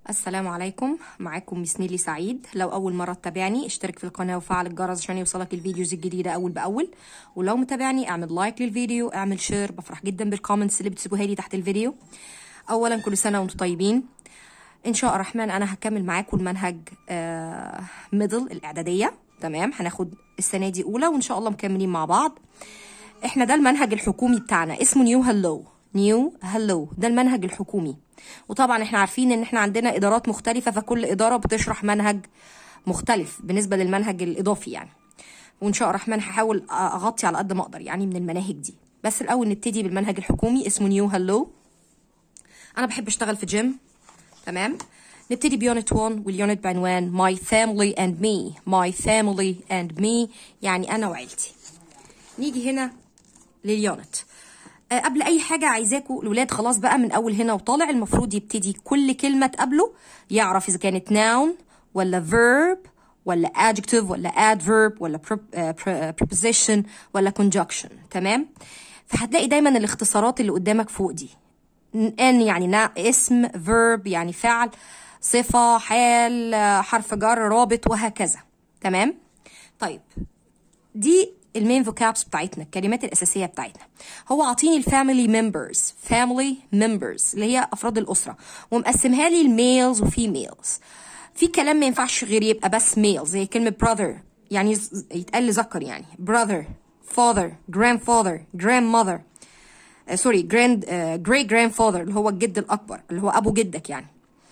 السلام عليكم معاكم مس نيلي سعيد لو اول مره تتابعني اشترك في القناه وفعل الجرس عشان يوصلك الفيديوز الجديده اول باول ولو متابعني اعمل لايك للفيديو اعمل شير بفرح جدا بالكومنتس اللي بتسيبوها لي تحت الفيديو اولا كل سنه وانتم طيبين ان شاء الرحمن انا هكمل معاكم المنهج آه ميدل الاعداديه تمام هناخد السنه دي اولى وان شاء الله مكملين مع بعض احنا ده المنهج الحكومي بتاعنا اسمه نيو هلو نيو هلو ده المنهج الحكومي وطبعا احنا عارفين ان احنا عندنا ادارات مختلفه فكل اداره بتشرح منهج مختلف بالنسبه للمنهج الاضافي يعني وان شاء الرحمن هحاول اغطي على قد ما اقدر يعني من المناهج دي بس الاول نبتدي بالمنهج الحكومي اسمه نيو هلو انا بحب اشتغل في جيم تمام نبتدي بيونت 1 واليونت بعنوان my family and me my family and me يعني انا وعيلتي نيجي هنا لليونت أه قبل اي حاجه عايزاكم الولاد خلاص بقى من اول هنا وطالع المفروض يبتدي كل كلمه تقابله يعرف اذا كانت noun ولا verb ولا adjective ولا adverb ولا preposition ولا conjunction تمام فهتلاقي دايما الاختصارات اللي قدامك فوق دي ان يعني اسم verb يعني فعل صفه حال حرف جر رابط وهكذا تمام طيب دي المين فوكابس بتاعتنا الكلمات الاساسيه بتاعتنا هو عاطيني الفاميلي ممبرز فاميلي ممبرز اللي هي افراد الاسره ومقسمها لي الميلز وفيميلز في كلام ما ينفعش غير يبقى بس ميل زي كلمه brother يعني يتقال ذكر يعني brother father grandfather grandmother سوري جراند جريت جراند فاذر اللي هو الجد الاكبر اللي هو ابو جدك يعني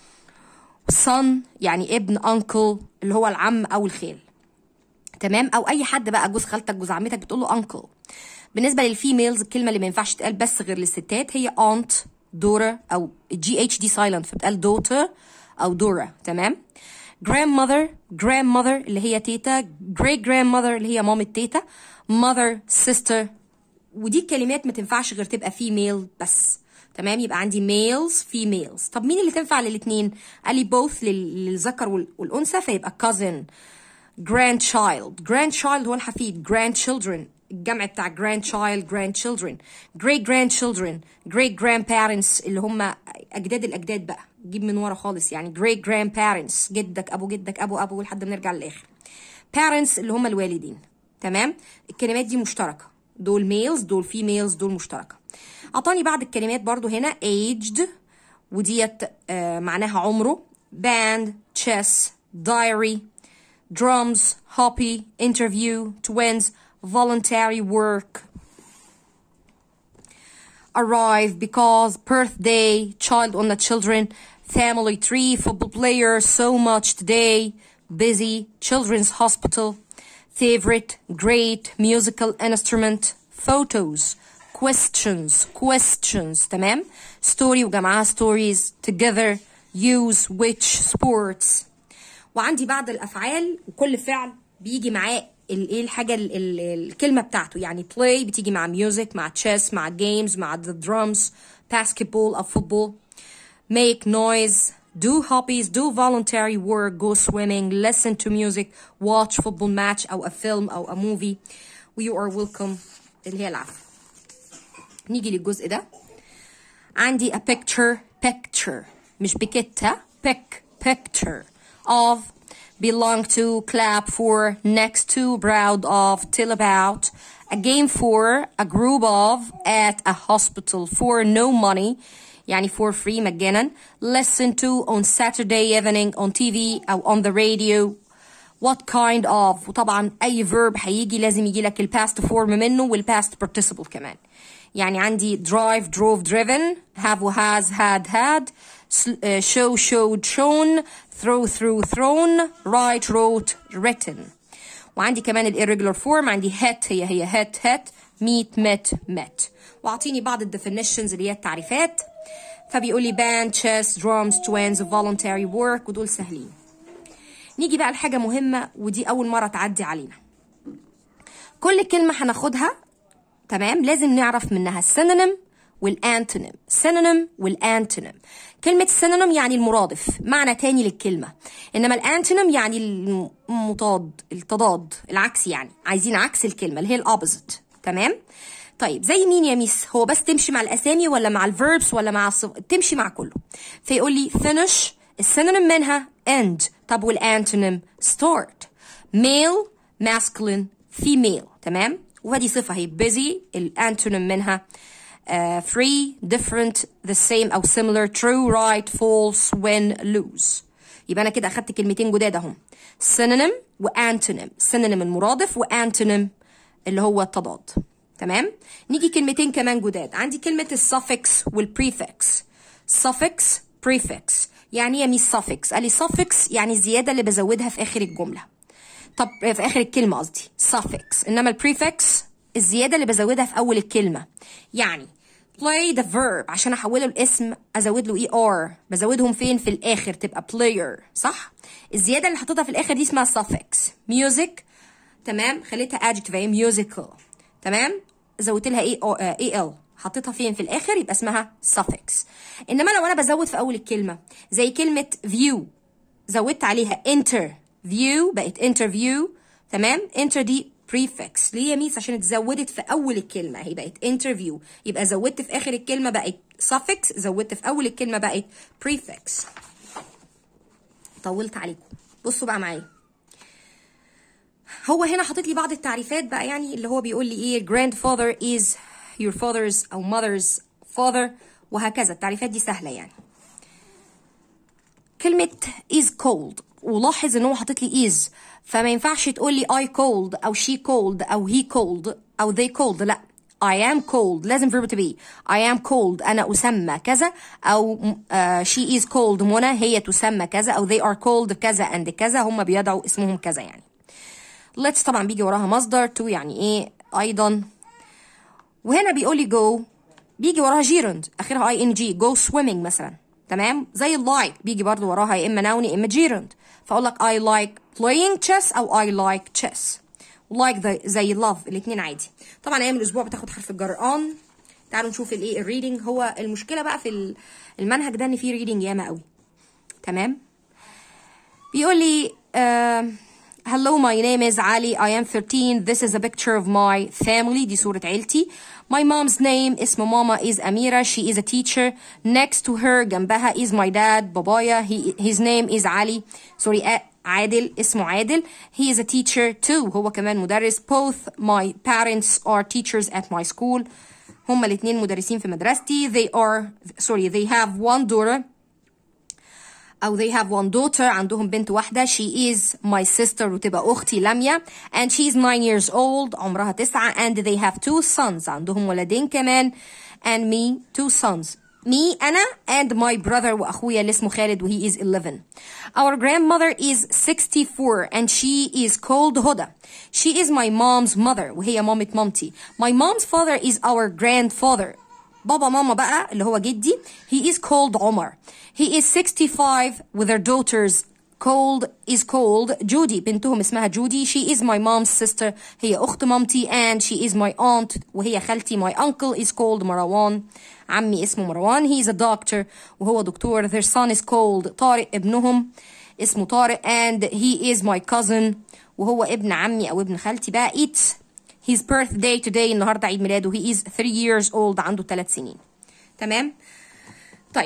son يعني ابن انكل اللي هو العم او الخال تمام او اي حد بقى جوز خالتك جوز عمتك بتقول له انكل بالنسبه للفيميلز الكلمه اللي ما ينفعش تتقال بس غير للستات هي aunt daughter او جي اتش دي سايلنت فبتقال daughter او دورا تمام grandmother grandmother اللي هي تيتا great grandmother اللي هي مامة تيتا mother sister ودي الكلمات ما تنفعش غير تبقى فيميل بس تمام يبقى عندي males females طب مين اللي تنفع للاثنين قال لي both للذكر والانثى فيبقى cousin grandchild grandchild هو الحفيد grandchildren الجمع بتاع grandchild grandchildren great grandchildren great grandparents اللي هم اجداد الاجداد بقى جيب من ورا خالص يعني great grandparents جدك ابو جدك ابو ابو لحد ما نرجع للاخر parents اللي هم الوالدين تمام الكلمات دي مشتركه دول ميلز دول فيميلز دول مشتركه اعطاني بعض الكلمات برضو هنا aged وديت آه معناها عمره band chess diary drums hobby interview twins voluntary work arrive because birthday child on the children family tree football player so much today busy children's hospital favorite great musical instrument photos questions questions تمام story وجمعها stories together use which sports وعندي بعض الافعال وكل فعل بيجي معاه الايه الحاجه ال ال الكلمه بتاعته يعني play بتيجي مع music مع chess مع games مع the drums basketball او football make noise do hobbies do voluntary work go swimming listen to music watch football match او a film او a movie you are welcome اللي هي العفو نيجي للجزء ده عندي a picture picture مش بكتة pick picture of belong to clap for next to proud of tell about a game for a group of at a hospital for no money يعني for free مجانا listen to on Saturday evening on TV أو on the radio what kind of وطبعا أي verb هيجي لازم يجي لك الباست form منه والباست participle كمان يعني عندي drive drove driven have has had had show showed shown throw through thrown write wrote written وعندي كمان الirregular form عندي hit هي هي hit hit meet met met واعطيني بعض الديفينيشنز اللي هي التعريفات فبيقول لي band chess drums twins voluntary work ودول سهلين نيجي بقى لحاجه مهمه ودي اول مره تعدي علينا كل كلمه هناخدها تمام لازم نعرف منها السينونيم والانتونيم سينونيم والانتونيم كلمة سينونيم يعني المرادف معنى تاني للكلمة انما الانتونيم يعني المضاد التضاد العكس يعني عايزين عكس الكلمة اللي هي الopposite تمام طيب زي مين يا ميس هو بس تمشي مع الاسامي ولا مع الفيربس ولا مع الصف... تمشي مع كله فيقول لي finish السينونيم منها end طب والانتونيم start male masculine female تمام وهذه صفة هي busy الانتونيم منها uh, free different the same أو similar true right false win lose يبقى أنا كده أخدت كلمتين جداد أهم synonym وانتونيم synonym المرادف وانتونيم اللي هو التضاد تمام نيجي كلمتين كمان جداد عندي كلمة السفكس والبريفكس suffix prefix يعني ايه ميس suffix قال لي suffix يعني الزيادة اللي بزودها في آخر الجملة طب في آخر الكلمة قصدي suffix إنما البريفكس الزيادة اللي بزودها في أول الكلمة يعني play the verb عشان أحوله الاسم أزود له ER بزودهم فين في الآخر تبقى player صح الزيادة اللي حطيتها في الآخر دي اسمها suffix music تمام خليتها adjective اهي musical تمام زودت لها ايه اي ال حطيتها فين في الاخر يبقى اسمها suffix انما لو انا بزود في اول الكلمه زي كلمه view زودت عليها enter view بقت interview تمام enter دي prefix ليه يا ميس عشان اتزودت في اول الكلمه هي بقت interview يبقى زودت في اخر الكلمه بقت suffix زودت في اول الكلمه بقت prefix طولت عليكم بصوا بقى معايا هو هنا حاطط لي بعض التعريفات بقى يعني اللي هو بيقول لي ايه grandfather is your father's او mother's father وهكذا التعريفات دي سهله يعني كلمة is cold ولاحظ ان هو حاطط لي is فما ينفعش تقول لي I cold او she cold او he cold او they cold لا I am cold لازم verb to be I am cold أنا أسمى كذا أو uh, she is cold منى هي تسمى كذا أو they are cold كذا and كذا هم بيدعوا اسمهم كذا يعني let's طبعا بيجي وراها مصدر to يعني ايه ايضا وهنا بيقول لي go بيجي وراها gerund اخرها اي ان جي go swimming مثلا تمام زي like بيجي برضو وراها يا اما noun يا اما gerund فاقول لك I like playing chess او I like chess like the, زي love الاثنين عادي طبعا ايام الاسبوع بتاخد حرف الجر on تعالوا نشوف الايه الريدنج هو المشكله بقى في المنهج ده ان فيه ريدنج ياما قوي تمام بيقول لي uh, Hello, my name is Ali. I am 13. This is a picture of my family. دي صورة عيلتي. My mom's name اسم ماما is Amira. She is a teacher. Next to her جنبها is my dad بابايا. He, his name is Ali. Sorry, عادل اسمه عادل. He is a teacher too. هو كمان مدرس. Both my parents are teachers at my school. هما الاتنين مدرسين في مدرستي. They are sorry, they have one daughter. أو they have one daughter عندهم بنت واحدة she is my sister وتبقى أختي لميا and she is nine years old عمرها تسعة and they have two sons عندهم ولدين كمان and me two sons me أنا and my brother وأخويا اللي اسمه خالد وهي is 11 our grandmother is 64 and she is called هدى she is my mom's mother وهي مامة مامتي my mom's father is our grandfather بابا ماما بقى اللي هو جدي he is called عمر he is 65 with their daughters called is called جودي بنتهم اسمها جودي she is my mom's sister هي أخت مامتي and she is my aunt وهي خالتي my uncle is called مروان عمي اسمه مروان he is a doctor وهو دكتور their son is called طارق ابنهم اسمه طارق and he is my cousin وهو ابن عمي أو ابن خالتي بقى it's his birthday today النهارده عيد ميلاده he is 3 years old عنده 3 سنين تمام طيب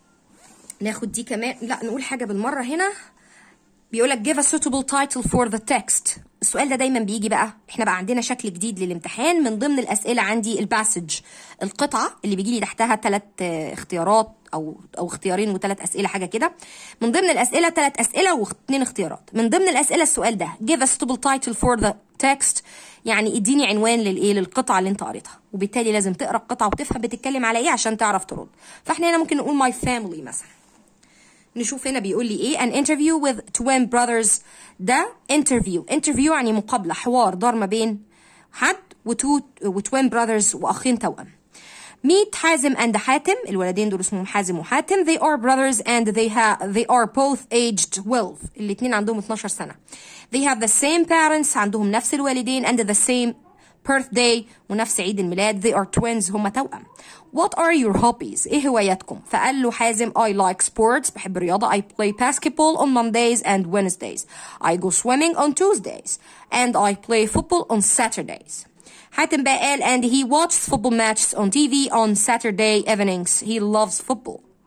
ناخد دي كمان لا نقول حاجه بالمره هنا بيقول لك give a suitable title for the text السؤال ده دايما بيجي بقى احنا بقى عندنا شكل جديد للامتحان من ضمن الاسئله عندي الباسج القطعه اللي بيجي لي تحتها ثلاث اختيارات او او اختيارين وثلاث اسئله حاجه كده من ضمن الاسئله ثلاث اسئله واثنين اختيارات من ضمن الاسئله السؤال ده give a suitable title for the text يعني اديني عنوان للايه للقطعه اللي انت قريتها وبالتالي لازم تقرا القطعه وتفهم بتتكلم على ايه عشان تعرف ترد فاحنا هنا ممكن نقول my family مثلا نشوف هنا بيقول لي ايه an interview with twin brothers ده interview interview يعني مقابله حوار دار ما بين حد وتو وتوين brothers واخين توأم meet حازم and حاتم الولدين دول اسمهم حازم وحاتم they are brothers and they have they are both aged 12 الاثنين عندهم 12 سنه they have the same parents عندهم نفس الوالدين and the same birthday ونفس عيد الميلاد they are twins هما توأم what are your hobbies ايه هواياتكم فقال له حازم I like sports بحب الرياضة I play basketball on Mondays and Wednesdays I go swimming on Tuesdays and I play football on Saturdays حاتم بقى قال and he watches football matches on TV on Saturday evenings he loves football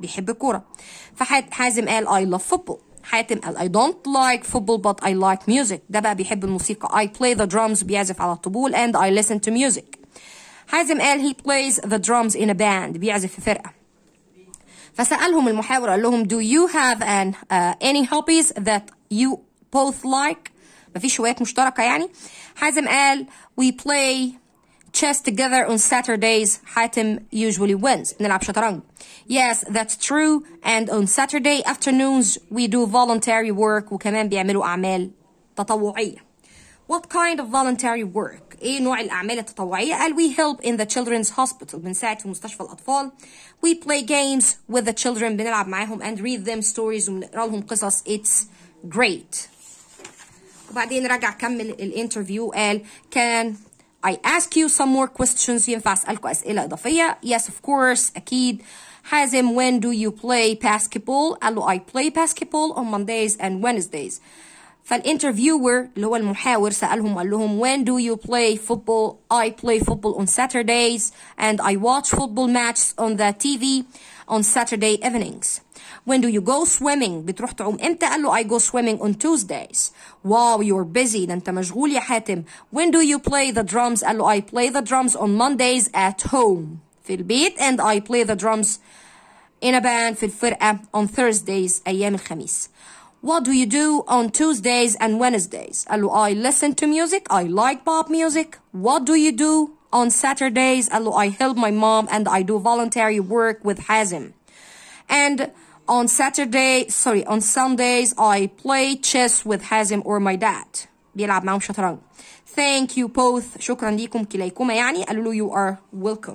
بيحب الكوره فحازم قال I love football حاتم قال I don't like football but I like music ده بقى بيحب الموسيقى I play the drums بيعزف على الطبول and I listen to music حازم قال he plays the drums in a band بيعزف في فرقة فسألهم المحاور قال لهم do you have an, uh, any hobbies that you both like مفيش هوايات مشتركة يعني حازم قال we play chess together on Saturdays حاتم usually wins نلعب شطرنج yes that's true and on Saturday afternoons we do voluntary work وكمان بيعملوا أعمال تطوعية What kind of voluntary work؟ ايه نوع الأعمال التطوعية؟ قال we help in the children's hospital بنساعد في مستشفى الأطفال we play games with the children بنلعب معاهم and read them stories وبنقرا لهم قصص it's great وبعدين رجع كمل الانترفيو قال can I ask you some more questions ينفع أسألكم أسئلة إضافية yes of course أكيد حازم when do you play basketball قال له I play basketball on Mondays and Wednesdays فالانترفيور اللي هو المحاور سألهم قال لهم when do you play football I play football on Saturdays and I watch football matches on the TV on Saturday evenings when do you go swimming بتروح تعوم امتى قال له I go swimming on Tuesdays wow you're busy ده انت مشغول يا حاتم when do you play the drums قال له I play the drums on Mondays at home في البيت and I play the drums in a band في الفرقة on Thursdays أيام الخميس What do you do on Tuesdays and Wednesdays? قال له I listen to music I like pop music What do you do on Saturdays? قال له I help my mom and I do voluntary work with Hazim and on Saturday sorry on Sundays I play chess with Hazim or my dad بيلعب معاهم شطرنج Thank you both شكرا ليكم كليكما يعني قالوا له you are welcome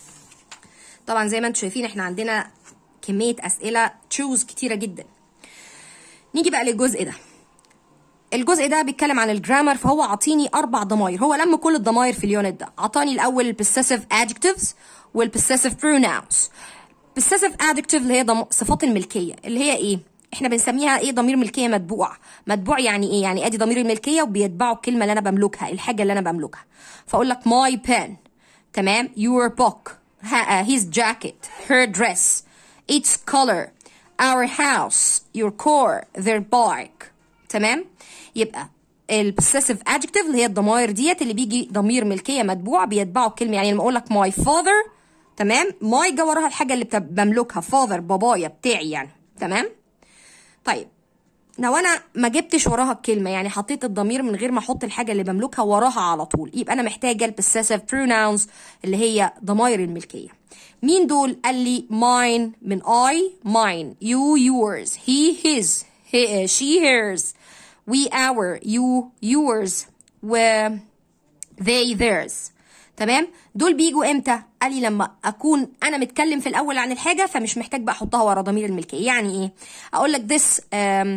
طبعا زي ما انتم شايفين احنا عندنا كمية أسئلة تشوز كتيرة جدا نيجي بقى للجزء ده الجزء ده بيتكلم عن الجرامر فهو عطيني اربع ضماير هو لم كل الضماير في اليونت ده عطاني الاول البوسيسيف adjectives والبوسيسيف pronouns possessive adjective اللي هي ضم... صفات الملكيه اللي هي ايه احنا بنسميها ايه ضمير ملكيه متبوع متبوع يعني ايه يعني ادي ضمير الملكيه وبيتبعه الكلمه اللي انا بملكها الحاجه اللي انا بملكها فاقول لك my pen تمام your book ha- uh, his jacket her dress its color our house your car their bike تمام يبقى البوسيسيف adjective اللي هي الضمائر ديت اللي بيجي ضمير ملكيه متبوع بيتبعه الكلمه يعني لما اقول لك my father تمام my جا وراها الحاجه اللي بتب- بملكها father بابايا بتاعي يعني تمام طيب لو انا ما جبتش وراها الكلمه يعني حطيت الضمير من غير ما احط الحاجه اللي بملكها وراها على طول يبقى انا محتاجه البوسيسيف pronouns اللي هي ضمائر الملكيه مين دول قال لي mine من I mine you yours he his he, she hers we our you yours و they theirs تمام دول بيجوا امتى قال لي لما اكون انا متكلم في الاول عن الحاجه فمش محتاج بقى احطها ورا ضمير الملكيه يعني ايه اقول لك this um,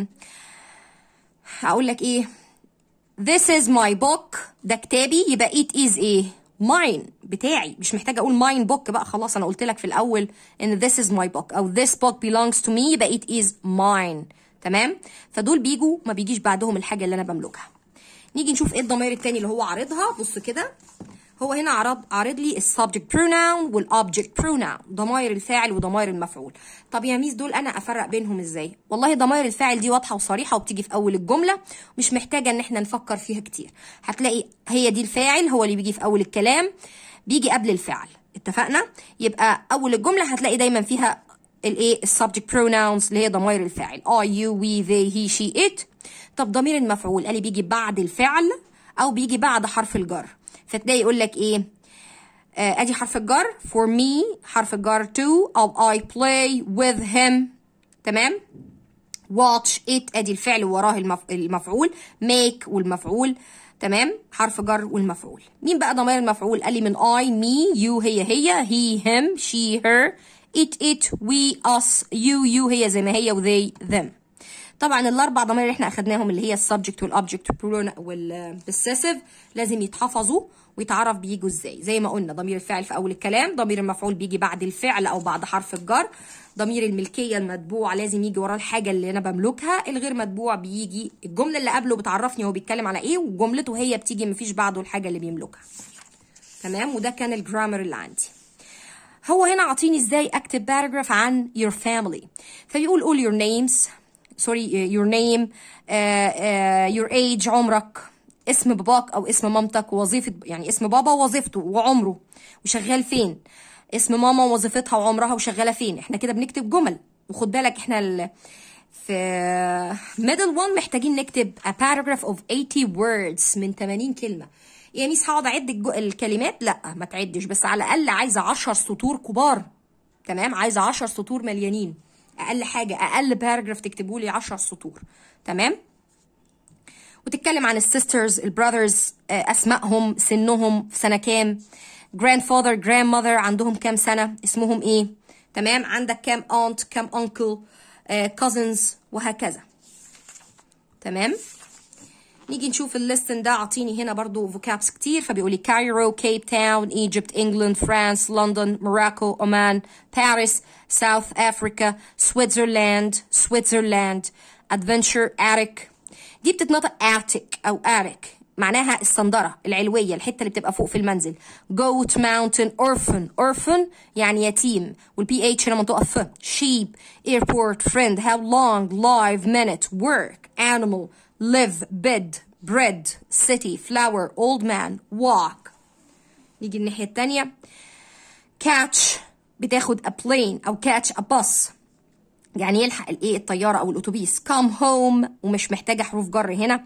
هقول لك ايه this is my book ده كتابي يبقى it is ايه mine بتاعي مش محتاجه اقول mine book بقى خلاص انا قلت لك في الاول ان this is my book او this book belongs to me يبقى it is mine تمام فدول بيجوا ما بيجيش بعدهم الحاجه اللي انا بملكها نيجي نشوف ايه الضمائر التاني اللي هو عارضها بص كده هو هنا عرض عارض لي السبجكت pronoun والobject pronoun ضمائر الفاعل وضمائر المفعول طب يا ميس دول انا افرق بينهم ازاي والله ضمائر الفاعل دي واضحه وصريحه وبتيجي في اول الجمله مش محتاجه ان احنا نفكر فيها كتير هتلاقي هي دي الفاعل هو اللي بيجي في اول الكلام بيجي قبل الفعل اتفقنا يبقى اول الجمله هتلاقي دايما فيها الايه السبجكت pronouns اللي هي ضمائر الفاعل I you we they he she it طب ضمير المفعول قال لي بيجي بعد الفعل او بيجي بعد حرف الجر فتلاقي يقول لك ايه آه، ادي حرف الجر for me حرف الجر to او I play with him تمام watch it ادي الفعل وراه المف... المفعول make والمفعول تمام حرف جر والمفعول مين بقى ضمير المفعول قال لي من I me you هي هي he him she her it it we us you you هي زي ما هي و they them طبعا الاربع ضمائر اللي احنا اخدناهم اللي هي السبجكت والاوبجكت والبوسيسيف لازم يتحفظوا ويتعرف بيجوا ازاي زي ما قلنا ضمير الفاعل في اول الكلام ضمير المفعول بيجي بعد الفعل او بعد حرف الجر ضمير الملكيه المتبوع لازم يجي وراه الحاجه اللي انا بملكها الغير متبوع بيجي الجمله اللي قبله بتعرفني هو بيتكلم على ايه وجملته هي بتيجي مفيش بعده الحاجه اللي بيملكها تمام وده كان الجرامر اللي عندي هو هنا عاطيني ازاي اكتب باراجراف عن your family فبيقول all your names sorry uh, your name uh, uh, your age عمرك اسم باباك او اسم مامتك ووظيفه يعني اسم بابا ووظيفته وعمره وشغال فين اسم ماما ووظيفتها وعمرها وشغاله فين احنا كده بنكتب جمل وخد بالك احنا ال... في middle one محتاجين نكتب a paragraph of 80 words من 80 كلمه يا ميس هقعد اعد الج- الكلمات لا ما تعدش بس على الاقل عايزه 10 سطور كبار تمام عايزه 10 سطور مليانين اقل حاجه اقل باراجراف تكتبوا لي 10 سطور تمام وتتكلم عن السيسترز البراذرز اسمائهم سنهم في سنه كام grandfather grandmother عندهم كام سنه اسمهم ايه تمام عندك كام aunt كام uncle آه، cousins وهكذا تمام نيجي نشوف الليستن ده عطيني هنا برضو فوكابس كتير فبيقول لي كايرو كيب تاون ايجيبت انجلاند فرانس لندن موراكو عمان باريس ساوث افريكا سويتزرلاند سويتزرلاند ادفنتشر اريك دي بتتنطق اتيك او اريك معناها الصندرة العلوية الحتة اللي بتبقى فوق في المنزل goat mountain orphan orphan يعني يتيم والبي اتش هنا منطقة ف sheep airport friend how long live minute work animal live bed bread city flower old man walk نيجي الناحية التانية catch بتاخد a plane أو catch a bus يعني يلحق الايه الطيارة أو الأتوبيس come home ومش محتاجة حروف جر هنا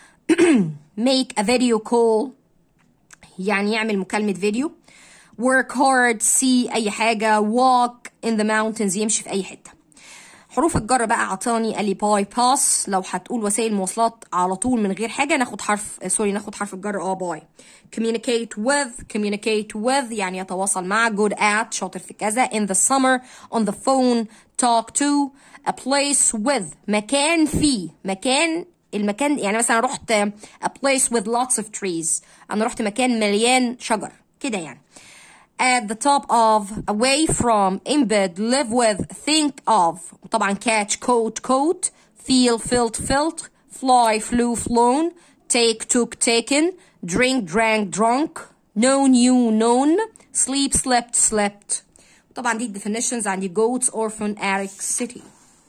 make a video call يعني يعمل مكالمة فيديو work hard see أي حاجة walk in the mountains يمشي في أي حتة حروف الجر بقى عطاني قال لي باي باس لو هتقول وسائل مواصلات على طول من غير حاجه ناخد حرف سوري ناخد حرف الجر اه باي communicate with communicate with يعني يتواصل مع good at شاطر في كذا in the summer on the phone talk to a place with مكان فيه مكان المكان يعني مثلا رحت a place with lots of trees انا رحت مكان مليان شجر كده يعني at the top of, away from, in bed, live with, think of. طبعا catch, coat, coat, feel, felt, felt, fly, flew, flown, take, took, taken, drink, drank, drunk, know, knew, known, sleep, slept, slept. طبعا دي definitions عندي goats, orphan, attic, city.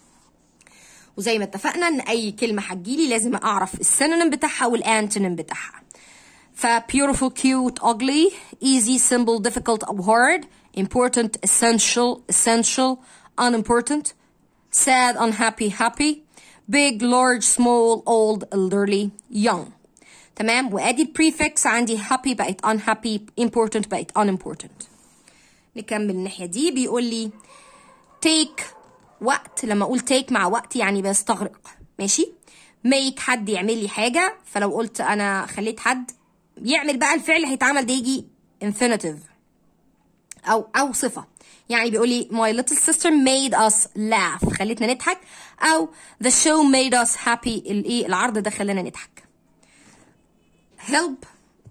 وزي ما اتفقنا ان اي كلمه هتجيلي لازم اعرف السينونيم بتاعها والانتونيم بتاعها ف beautiful, cute, ugly, easy, simple, difficult أو hard, important, essential, essential, unimportant, sad, unhappy, happy, big, large, small, old, elderly, young. تمام وادي البريفكس عندي happy بقت unhappy important بقت unimportant نكمل الناحية دي بيقول لي take وقت لما اقول take مع وقت يعني بستغرق ماشي make حد يعمل لي حاجة فلو قلت انا خليت حد يعمل بقى الفعل هيتعمل ده يجي infinitive او او صفه يعني بيقول لي my little sister made us laugh خلتنا نضحك او the show made us happy الايه العرض ده خلانا نضحك help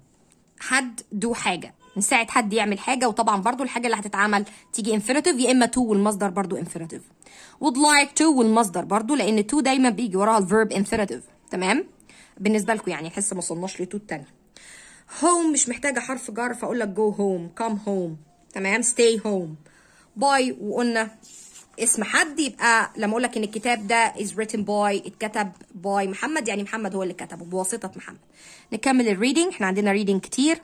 حد do حاجه نساعد حد يعمل حاجه وطبعا برضو الحاجه اللي هتتعمل تيجي infinitive يا اما to والمصدر برضو infinitive would like to والمصدر برضو لان to دايما بيجي وراها الفيرب infinitive تمام بالنسبه لكم يعني لسه ما وصلناش لتو التانية home مش محتاجة حرف جر فأقول لك go home come home تمام stay home باي وقلنا اسم حد يبقى لما اقول لك ان الكتاب ده is written by اتكتب by محمد يعني محمد هو اللي كتبه بواسطة محمد نكمل الريدنج احنا عندنا ريدنج كتير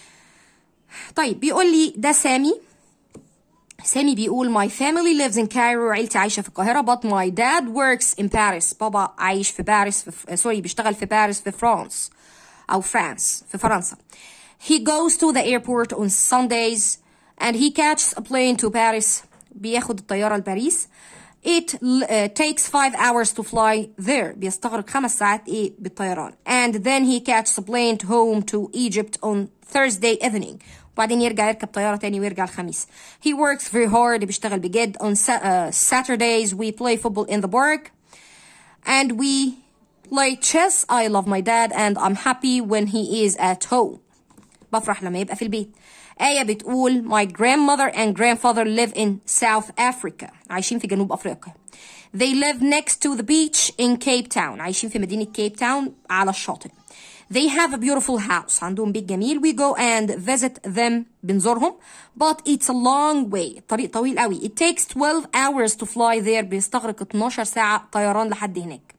طيب بيقول لي ده سامي سامي بيقول my family lives in Cairo عيلتي عايشة في القاهرة but my dad works in Paris بابا عايش في باريس في سوري بيشتغل في باريس في فرانس أو فرانس في فرنسا he goes to the airport on Sundays and he catches a plane to Paris بياخد الطيارة لباريس it uh, takes five hours to fly there بيستغرق خمس ساعات ايه بالطيران and then he catches a plane to home to Egypt on Thursday evening وبعدين يرجع يركب طيارة تاني ويرجع الخميس he works very hard بيشتغل بجد on sa- uh, Saturdays we play football in the park and we play chess I love my dad and I'm happy when he is at home بفرح لما يبقى في البيت آية بتقول my grandmother and grandfather live in South Africa عايشين في جنوب أفريقيا they live next to the beach in Cape Town عايشين في مدينة كيب تاون على الشاطئ They have a beautiful house عندهم بيت جميل we go and visit them بنزورهم but it's a long way الطريق طويل قوي it takes 12 hours to fly there بيستغرق 12 ساعة طيران لحد هناك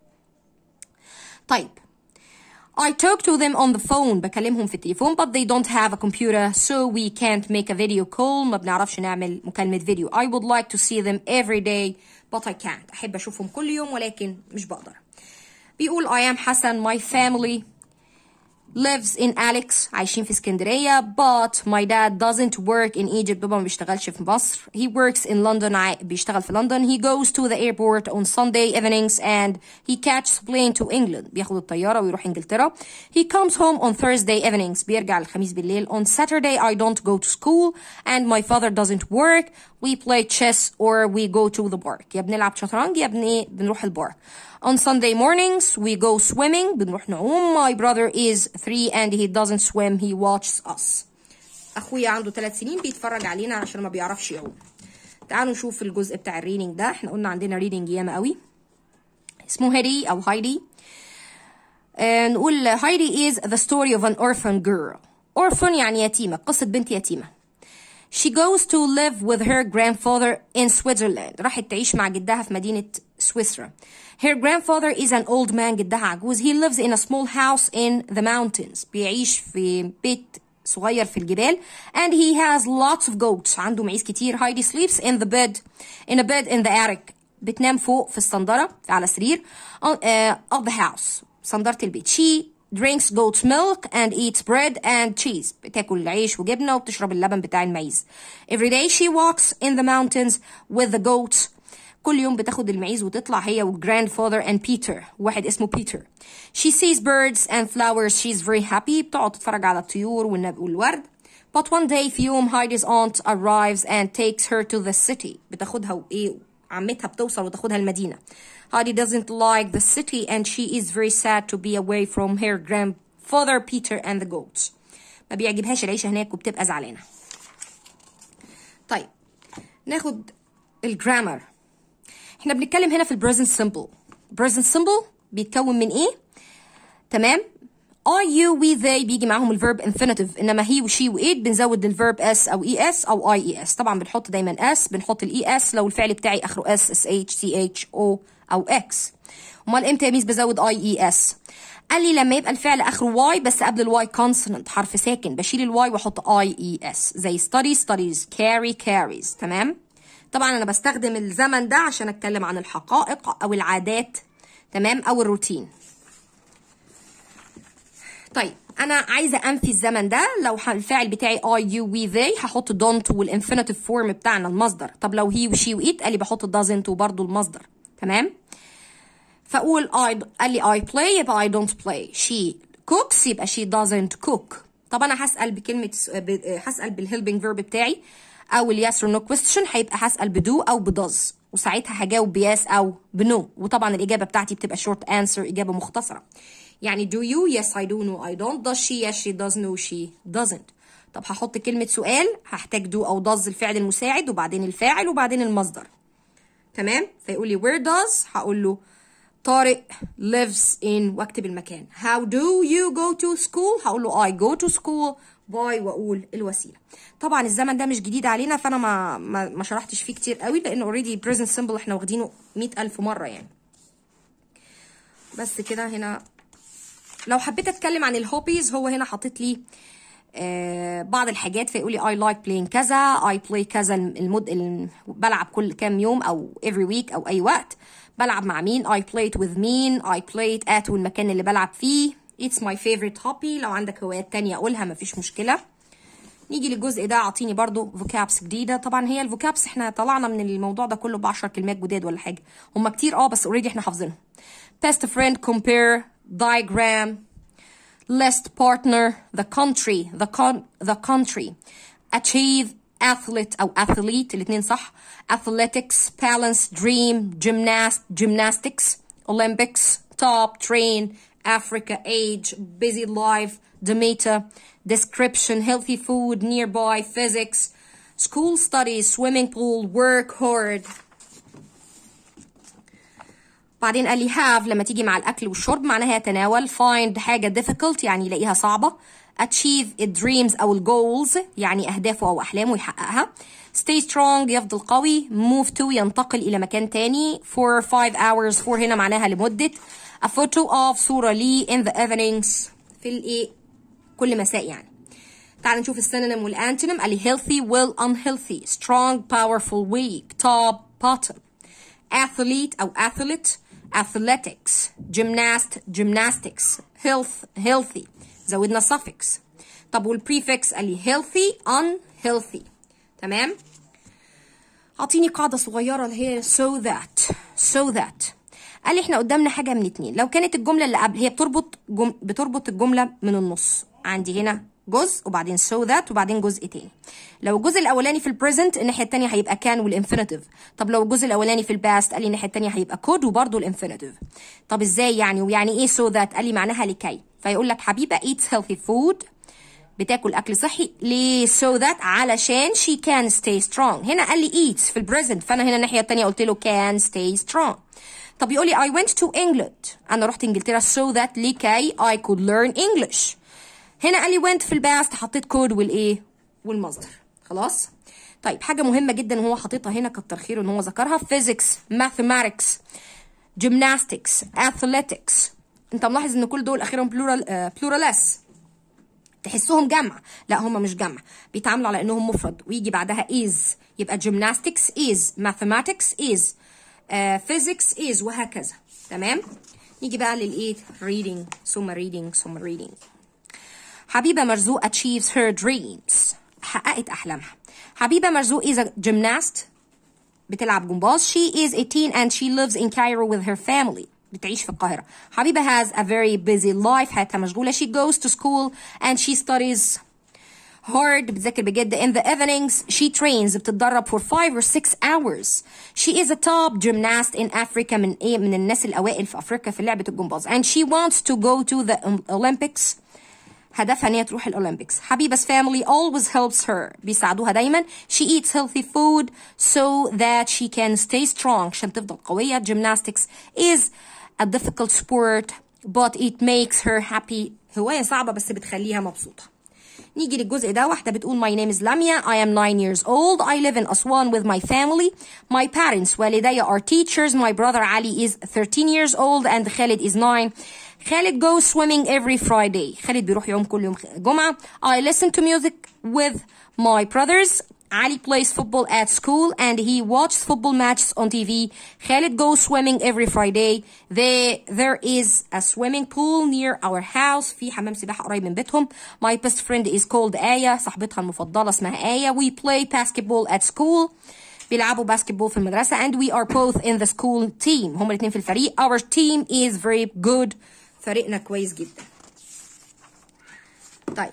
طيب I talk to them on the phone بكلمهم في التليفون but they don't have a computer so we can't make a video call ما بنعرفش نعمل مكالمة فيديو I would like to see them every day but I can't أحب أشوفهم كل يوم ولكن مش بقدر بيقول I am حسن my family lives in Alex عايشين في اسكندرية but my dad doesn't work in Egypt بابا ما بيشتغلش في مصر he works in London ع- بيشتغل في لندن he goes to the airport on Sunday evenings and he catches plane to England بياخد الطيارة ويروح إنجلترا he comes home on Thursday evenings بيرجع الخميس بالليل on Saturday I don't go to school and my father doesn't work we play chess or we go to the park يا بنلعب شطرنج يا بن إيه بنروح البارك On Sunday mornings, we go swimming. بنروح نعوم. My brother is three and he doesn't swim. He watches us. أخويا عنده ثلاث سنين بيتفرج علينا عشان ما بيعرفش يعوم. تعالوا نشوف الجزء بتاع الريدنج ده. احنا قلنا عندنا ريدنج ياما قوي. اسمه هيدي أو هايدي. آه، نقول هايدي is the story of an orphan girl. Orphan يعني يتيمة. قصة بنت يتيمة. She goes to live with her grandfather in Switzerland. راحت تعيش مع جدها في مدينة سويسرا. Her grandfather is an old man جدها عجوز. He lives in a small house in the mountains. بيعيش في بيت صغير في الجبال. And he has lots of goats. عنده معيز كتير. Heidi sleeps in the bed in a bed in the attic. بتنام فوق في الصندرة على سرير on, uh, of the house. صندرة البيت. She drinks goat's milk and eats bread and cheese بتاكل عيش وجبنة وبتشرب اللبن بتاع المعيز every day she walks in the mountains with the goats كل يوم بتاخد المعيز وتطلع هي و grandfather and Peter واحد اسمه Peter she sees birds and flowers she's very happy بتقعد تتفرج على الطيور والنب- والورد but one day في يوم Heidi's aunt arrives and takes her to the city بتاخدها وإيه عمتها بتوصل وتاخدها المدينة Heidi doesn't like the city and she is very sad to be away from her grandfather Peter and the goats ما بيعجبهاش العيشة هناك وبتبقى زعلانة طيب ناخد الجرامر احنا بنتكلم هنا في البريزنت سمبل present simple بيتكون من ايه تمام I you we they بيجي معاهم الفيرب infinitive انما he و she و it بنزود الفيرب s او es او ies طبعا بنحط دايما s بنحط الاي اس لو الفعل بتاعي اخره s s h c h o او x امال امتى يا ميس بزود i e s قال لي لما يبقى الفعل اخره y بس قبل الواي consonant حرف ساكن بشيل الواي واحط i e s زي study studies carry carries تمام طبعا انا بستخدم الزمن ده عشان اتكلم عن الحقائق او العادات تمام او الروتين طيب انا عايزه انفي الزمن ده لو ح- الفاعل بتاعي I you we they هحط don't والانفينيتيف فورم بتاعنا المصدر طب لو he وشي وإيت قال لي بحط doesn't وبرضه المصدر تمام فاقول I قال لي I play يبقى I don't play she cooks يبقى she doesn't cook طب انا هسال بكلمه س- ب- هسال بالهيلبنج فيرب بتاعي او اليس or no question هيبقى هسال بدو او بدوز وساعتها هجاوب بيس او بنو وطبعا الاجابه بتاعتي بتبقى short answer اجابه مختصره يعني do you yes I do no I don't does she yes she does no she doesn't طب هحط كلمه سؤال هحتاج do او does الفعل المساعد وبعدين الفاعل وبعدين المصدر تمام فيقول لي where does هقول له طارق lives in واكتب المكان how do you go to school هقول له I go to school by واقول الوسيله طبعا الزمن ده مش جديد علينا فانا ما ما, ما شرحتش فيه كتير قوي لان اوريدي present simple احنا واخدينه مئة الف مره يعني بس كده هنا لو حبيت اتكلم عن الهوبيز هو هنا حاطط لي آه بعض الحاجات فيقول لي I like playing كذا I play كذا المد... الم- بلعب كل كام يوم او every week او اي وقت بلعب مع مين I play it with مين I play it at والمكان اللي بلعب فيه It's my favorite hobby لو عندك هوايات تانية قولها مفيش مشكلة نيجي للجزء ده اعطيني برضو فوكابس جديده طبعا هي الفوكابس احنا طلعنا من الموضوع ده كله ب 10 كلمات جداد ولا حاجه هم كتير اه بس اوريدي احنا حافظينهم best friend compare diagram list partner the country the con the country achieve athlete او athlete الاثنين صح athletics balance dream gymnast gymnastics olympics top train africa age busy life demeter description healthy food nearby physics school studies swimming pool work hard بعدين قال لي have لما تيجي مع الاكل والشرب معناها يتناول find حاجه difficult يعني يلاقيها صعبه achieve dreams او الجولز يعني اهدافه او احلامه يحققها stay strong يفضل قوي move to ينتقل الى مكان تاني for 5 hours for هنا معناها لمده a photo of صوره لي in the evenings في الايه كل مساء يعني تعال نشوف السينونيم والانتونيم قال لي healthy well unhealthy strong powerful weak top bottom athlete أو athlete athletics gymnast gymnastics health healthy زودنا suffix طب والprefix قال لي healthy unhealthy تمام اعطيني قاعدة صغيرة اللي هي so that so that قال لي احنا قدامنا حاجة من اتنين لو كانت الجملة اللي قبل هي بتربط جم... بتربط الجملة من النص عندي هنا جزء وبعدين so that وبعدين جزء تاني لو الجزء الاولاني في البريزنت الناحيه التانيه هيبقى كان والانفينيتيف طب لو الجزء الاولاني في الباست قال لي الناحيه التانيه هيبقى كود وبرده الانفينيتيف طب ازاي يعني ويعني ايه so that قال لي معناها لكي فيقول لك حبيبه eats healthy food بتاكل اكل صحي ليه so that علشان she can stay strong هنا قال لي eats في البريزنت فانا هنا الناحيه التانيه قلت له can stay strong طب يقول لي I went to England انا رحت انجلترا so that لكي I could learn English هنا قال لي went في الباست حطيت كود والايه والمصدر خلاص طيب حاجه مهمه جدا هو حاططها هنا كتر خيره ان هو ذكرها physics mathematics gymnastics athletics انت ملاحظ ان كل دول اخيرا بلورال بلورالس تحسهم جمع لا هم مش جمع بيتعاملوا على انهم مفرد ويجي بعدها is يبقى gymnastics is mathematics is uh, physics is وهكذا تمام نيجي بقى للايه reading ثم reading ثم reading حبيبة مرزوق achieves her dreams حققت أحلامها حبيبة مرزوق is a gymnast بتلعب جمباز she is 18 and she lives in Cairo with her family بتعيش في القاهرة حبيبة has a very busy life حياتها مشغولة she goes to school and she studies hard بتذاكر بجد in the evenings she trains بتتدرب for five or six hours she is a top gymnast in Africa من ايه من الناس الأوائل في أفريقيا في لعبة الجمباز and she wants to go to the Olympics هدفها ان هي تروح الاولمبيكس حبيبس family always helps her بيساعدوها دايما she eats healthy food so that she can stay strong عشان تفضل قوية gymnastics is a difficult sport but it makes her happy هواية صعبة بس بتخليها مبسوطة نيجي للجزء ده واحدة بتقول my name is Lamia I am 9 years old I live in Aswan with my family my parents والدي are teachers my brother Ali is 13 years old and Khalid is 9 Khalid goes swimming every Friday خالد بيروح يوم كل يوم جمعة I listen to music with my brothers Ali plays football at school and he watches football matches on TV. Khalid goes swimming every Friday. There, there is a swimming pool near our house. في حمام سباحة قريب من بيتهم. My best friend is called آية. صاحبتها المفضلة اسمها آية. We play basketball at school. بيلعبوا باسكتبول في المدرسة and we are both in the school team. هما الاثنين في الفريق. Our team is very good. فريقنا كويس جدا. طيب.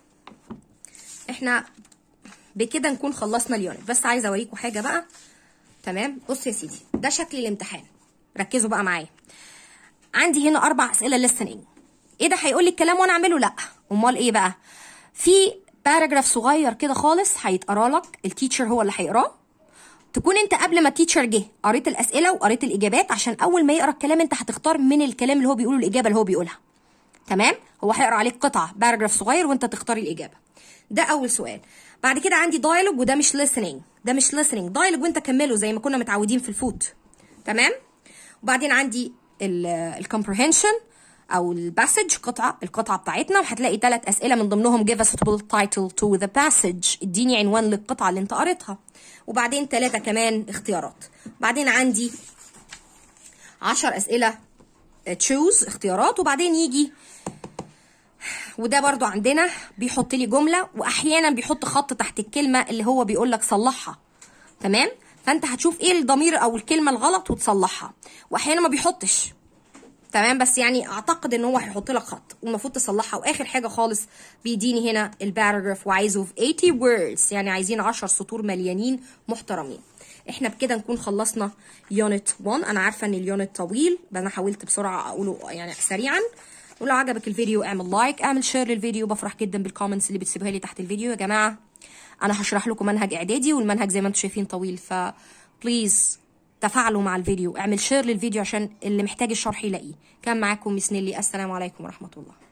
احنا بكده نكون خلصنا اليونت بس عايزه اوريكم حاجه بقى تمام بص يا سيدي ده شكل الامتحان ركزوا بقى معايا عندي هنا اربع اسئله listening ايه ده هيقول لي الكلام وانا اعمله لا امال ايه بقى في باراجراف صغير كده خالص هيتقرا لك التيتشر هو اللي هيقراه تكون انت قبل ما التيتشر جه قريت الاسئله وقريت الاجابات عشان اول ما يقرا الكلام انت هتختار من الكلام اللي هو بيقوله الاجابه اللي هو بيقولها تمام هو هيقرا عليك قطعه باراجراف صغير وانت تختار الاجابه ده اول سؤال بعد كده عندي دايلوج وده مش listening ده مش listening دايلوج وانت كمله زي ما كنا متعودين في الفوت تمام وبعدين عندي الكomprehension او الباسج قطعه القطعه بتاعتنا وهتلاقي ثلاث اسئله من ضمنهم give a suitable title to the passage اديني عنوان للقطعه اللي انت قريتها وبعدين ثلاثه كمان اختيارات بعدين عندي 10 اسئله تشوز اختيارات وبعدين يجي وده برضو عندنا بيحط لي جمله واحيانا بيحط خط تحت الكلمه اللي هو بيقول لك صلحها تمام فانت هتشوف ايه الضمير او الكلمه الغلط وتصلحها واحيانا ما بيحطش تمام بس يعني اعتقد ان هو هيحط لك خط والمفروض تصلحها واخر حاجه خالص بيديني هنا الباراجراف وعايزه في 80 words يعني عايزين 10 سطور مليانين محترمين احنا بكده نكون خلصنا يونت 1 انا عارفه ان اليونت طويل بس انا حاولت بسرعه اقوله يعني سريعا ولو عجبك الفيديو اعمل لايك اعمل شير للفيديو بفرح جدا بالكومنتس اللي بتسيبوها لي تحت الفيديو يا جماعه انا هشرح لكم منهج اعدادي والمنهج زي ما انتم شايفين طويل ف بليز تفاعلوا مع الفيديو اعمل شير للفيديو عشان اللي محتاج الشرح يلاقيه كان معاكم ميس نيلي السلام عليكم ورحمه الله